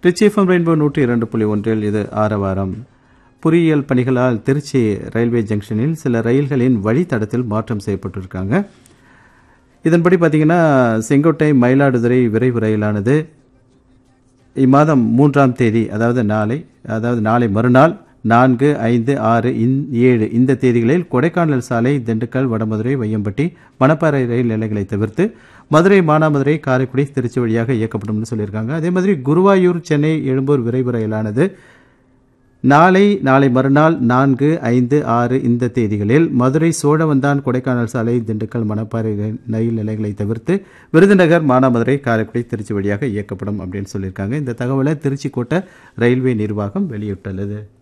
Trichy FM rainbow நூற்றி இரண்டு புள்ளி ஒன்றில் இது ஆரவாரம் பொறியியல் பணிகளால் திருச்சி ரயில்வே ஜங்ஷனில் சில ரயில்களின் வழித்தடத்தில் மாற்றம் செய்யப்பட்டிருக்காங்க இதன்படி பார்த்தீங்கன்னா செங்கோட்டை மயிலாடுதுறை விரைவு ரயிலானது இம்மாதம் மூன்றாம் தேதி அதாவது நாளை அதாவது நாளை மறுநாள் நான்கு ஐந்து ஆறு இந் ஏழு இந்த தேதிகளில் கொடைக்கானல் சாலை திண்டுக்கல் வடமதுரை வையம்பட்டி மணப்பாறை ரயில் நிலையங்களை தவிர்த்து மதுரை மானாமதுரை காரைக்குடி திருச்சி வழியாக இயக்கப்படும்னு சொல்லியிருக்காங்க அதே மாதிரி குருவாயூர் சென்னை எழும்பூர் விரைவு ரயிலானது நாளை நாளை மறுநாள் நான்கு ஐந்து ஆறு இந்த தேதிகளில் மதுரை சோழவந்தான் கொடைக்கானல் சாலை திண்டுக்கல் மணப்பாறை ரயில் நிலையங்களை தவிர்த்து விருதுநகர் மானாமதுரை காரைக்குடி திருச்சி வழியாக இயக்கப்படும் அப்படின்னு சொல்லியிருக்காங்க இந்த தகவலை திருச்சி கோட்ட ரயில்வே நிர்வாகம் வெளியிட்டுள்ளது